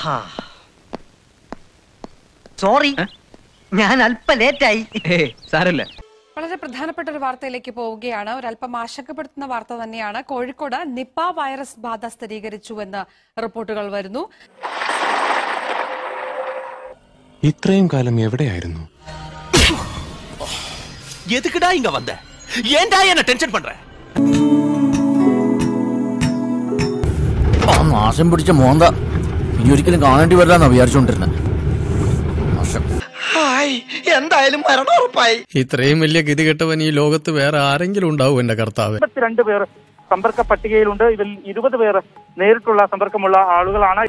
sorry ഞാൻ അല്പ ലേറ്റായി സാരല്ല വളരെ പ്രധാനപ്പെട്ട ഒരു വാർത്തയിലേക്ക് പോവുകയാണ് ഒരല്പം ആശങ്കപ്പെടുത്തുന്ന വാർത്ത തന്നെയാണ് കോഴിക്കോട് നിപ്പ വൈറസ് ബാധ സ്ഥിരീകരിച്ചുവെന്ന് റിപ്പോർട്ടുകൾ വരുന്നു ഇത്രയും കാലം എവിടെയായിരുന്നു எதுக்குடா இங்க வந்த ஏன்டா என்ன டென்ஷன் பண்ற ആ നാശം പിടിച്ച മോന്ത ഇനി ഒരിക്കലും കാണേണ്ടി വരില്ലെന്നാ വിചാരിച്ചോണ്ടിരുന്നത് നാശം എന്തായാലും മരണം ഉറപ്പായി ഇത്രയും വലിയ ഗതികെട്ടവൻ ഈ ലോകത്ത് വേറെ ആരെങ്കിലും ഉണ്ടാവും എന്റെ കർത്താവ് ഇരുപത്തിരണ്ട് പേർ സമ്പർക്ക പട്ടികയിലുണ്ട് ഇതിൽ ഇരുപത് പേർ നേരിട്ടുള്ള സമ്പർക്കമുള്ള ആളുകളാണ്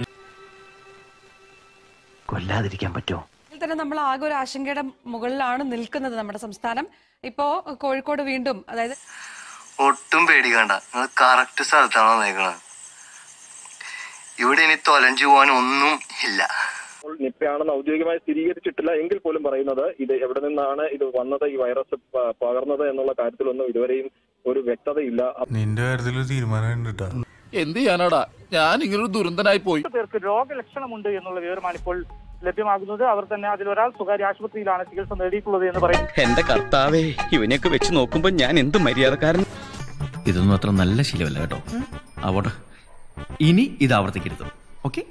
കൊല്ലാതിരിക്കാൻ പറ്റുമോ ഇതിൽ തന്നെ നമ്മൾ ആകെ ഒരു ആശങ്കയുടെ മുകളിലാണ് നിൽക്കുന്നത് നമ്മുടെ സംസ്ഥാനം ഇപ്പോ കോഴിക്കോട് വീണ്ടും അതായത് ഒട്ടും പേടിക്കണ്ട നിങ്ങൾ കറക്റ്റ് സ്ഥലത്താണ് വന്നേക്കണത് ഇവിടെ ഇനി തൊലഞ്ചു പോകാൻ ഒന്നും ഇല്ല നിപ്പയാണെന്ന് ഔദ്യോഗികമായി സ്ഥിരീകരിച്ചിട്ടില്ല എങ്കിൽ പോലും പറയുന്നത് ഇത് എവിടെ നിന്നാണ് ഇത് വന്നത് ഈ വൈറസ് പ- പകർന്നത് എന്നുള്ള കാര്യത്തിലൊന്നും ഇതുവരെയും ഒരു വ്യക്തതയില്ല നിന്റെ കാര്യത്തിൽ ഒരു തീരുമാനം ഉണ്ട് എന്ത് ചെയ്യാനാടാ ഞാൻ ഇങ്ങനൊരു ദുരന്തനായി പോയി പേർക്ക് രോഗലക്ഷണമുണ്ട് എന്നുള്ള വിവരമാണ് ഇപ്പോൾ ലഭ്യമാകുന്നത് അവർ തന്നെ അതിലൊരാൾ സ്വകാര്യ ആശുപത്രിയിലാണ് ചികിത്സ നേടിയിട്ടുള്ളത് എന്ന് പറയും എന്റെ കർത്താവേ ഇവനെയൊക്കെ വെച്ച് നോക്കുമ്പോ ഞാൻ എന്ത് മര്യാദക്കാരൻ ഇതൊന്നും അത്ര നല്ല ശീലമല്ല കേട്ടോ ആവട്ടെ ഇനി ഇത് ആവർത്തിക്കരുത് ഓക്കെ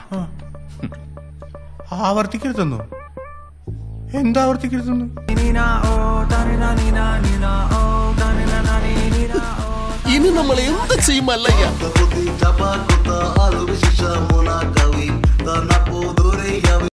ആവർത്തിക്കരുതെന്നോ എന്താ ആവർത്തിക്കരുതെന്നോ ഇനി നമ്മൾ എന്ത് ചെയ്യുമല്ലയ്യ